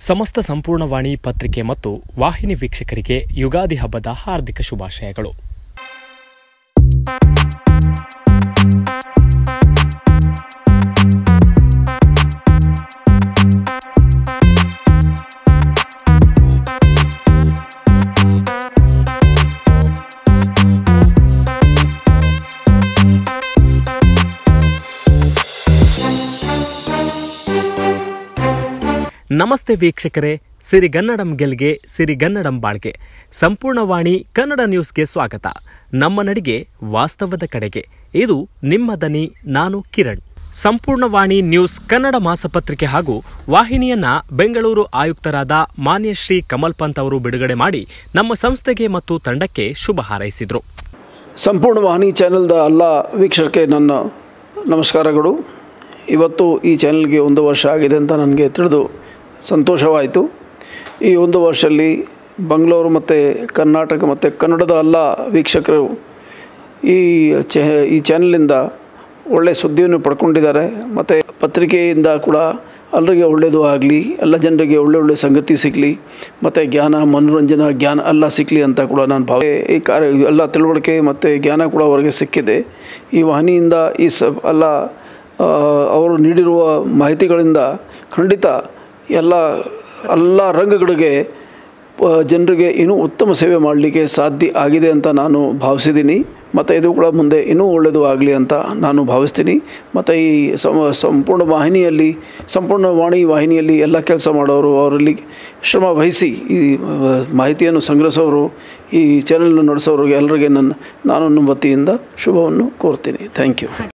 ಸಮಸ್ತ ಸಂಪೂರ್ಣವಾಣಿ ಪತ್ರಿಕೆ ಮತ್ತು ವಾಹಿನಿ ವೀಕ್ಷಕರಿಗೆ ಯುಗಾದಿ ಹಬ್ಬದ ಹಾರ್ದಿಕ ಶುಭಾಶಯಗಳು ನಮಸ್ತೆ ವೀಕ್ಷಕರೇ ಸಿರಿಗನ್ನಡಂ ಗೆಲ್ಗೆ ಸಿರಿಗನ್ನಡಂ ಬಾಳ್ಗೆ ಸಂಪೂರ್ಣವಾಣಿ ಕನ್ನಡ ನ್ಯೂಸ್ಗೆ ಸ್ವಾಗತ ನಮ್ಮ ನಡಿಗೆ ವಾಸ್ತವದ ಕಡೆಗೆ ಇದು ನಿಮ್ಮ ದನಿ ನಾನು ಕಿರಣ್ ಸಂಪೂರ್ಣವಾಣಿ ನ್ಯೂಸ್ ಕನ್ನಡ ಮಾಸಪತ್ರಿಕೆ ಹಾಗೂ ವಾಹಿನಿಯನ್ನ ಬೆಂಗಳೂರು ಆಯುಕ್ತರಾದ ಮಾನ್ಯ ಶ್ರೀ ಕಮಲ್ ಪಂತ್ ಅವರು ಬಿಡುಗಡೆ ಮಾಡಿ ನಮ್ಮ ಸಂಸ್ಥೆಗೆ ಮತ್ತು ತಂಡಕ್ಕೆ ಶುಭ ಹಾರೈಸಿದರು ಸಂಪೂರ್ಣ ವಾಹಿನಿ ಚಾನೆಲ್ದ ಎಲ್ಲ ವೀಕ್ಷಕರಿಗೆ ನನ್ನ ನಮಸ್ಕಾರಗಳು ಇವತ್ತು ಈ ಚಾನೆಲ್ಗೆ ಒಂದು ವರ್ಷ ಆಗಿದೆ ಅಂತ ನನಗೆ ತಿಳಿದು ಸಂತೋಷವಾಯಿತು ಈ ಒಂದು ವರ್ಷದಲ್ಲಿ ಬೆಂಗಳೂರು ಮತ್ತು ಕರ್ನಾಟಕ ಮತ್ತು ಕನ್ನಡದ ಎಲ್ಲ ವೀಕ್ಷಕರು ಈ ಚೆ ಈ ಚಾನಲಿಂದ ಒಳ್ಳೆಯ ಸುದ್ದಿಯನ್ನು ಪಡ್ಕೊಂಡಿದ್ದಾರೆ ಮತ್ತು ಪತ್ರಿಕೆಯಿಂದ ಕೂಡ ಎಲ್ಲರಿಗೆ ಒಳ್ಳೆಯದು ಆಗಲಿ ಎಲ್ಲ ಜನರಿಗೆ ಒಳ್ಳೆ ಒಳ್ಳೆ ಸಂಗತಿ ಸಿಗಲಿ ಮತ್ತು ಜ್ಞಾನ ಮನೋರಂಜನಾ ಜ್ಞಾನ ಎಲ್ಲ ಸಿಗಲಿ ಅಂತ ಕೂಡ ನಾನು ಭಾವ ಈ ಕಾರ್ಯ ಎಲ್ಲ ತಿಳುವಳಿಕೆ ಮತ್ತು ಜ್ಞಾನ ಕೂಡ ಅವರಿಗೆ ಸಿಕ್ಕಿದೆ ಈ ವಾಹಿನಿಯಿಂದ ಈ ಸ ಎಲ್ಲ ಆ, ಅವರು ನೀಡಿರುವ ಮಾಹಿತಿಗಳಿಂದ ಖಂಡಿತ ಎಲ್ಲ ಎಲ್ಲ ರಂಗಗಳಿಗೆ ಪ- ಜನರಿಗೆ ಇನ್ನೂ ಉತ್ತಮ ಸೇವೆ ಮಾಡಲಿಕ್ಕೆ ಸಾಧ್ಯ ಆಗಿದೆ ಅಂತ ನಾನು ಭಾವಿಸಿದ್ದೀನಿ ಮತ್ತು ಇದು ಕೂಡ ಮುಂದೆ ಇನ್ನೂ ಒಳ್ಳೆಯದು ಆಗಲಿ ಅಂತ ನಾನು ಭಾವಿಸ್ತೀನಿ ಮತ್ತು ಈ ಸಮ ಸಂಪೂರ್ಣ ವಾಹಿನಿಯಲ್ಲಿ ಸಂಪೂರ್ಣ ವಾಣಿ ವಾಹಿನಿಯಲ್ಲಿ ಎಲ್ಲ ಕೆಲಸ ಮಾಡೋರು ಅವರಲ್ಲಿ ಶ್ರಮ ವಹಿಸಿ ಈ ಆ, ಮಾಹಿತಿಯನ್ನು ಸಂಗ್ರಹಿಸೋರು ಈ ಚಾನೆಲ್ನ ನಡೆಸೋರಿಗೆ ಎಲ್ಲರಿಗೆ ನನ್ನ ನಾನು ನನ್ನ ವತಿಯಿಂದ ಶುಭವನ್ನು ಕೋರ್ತೀನಿ ಥ್ಯಾಂಕ್ ಯು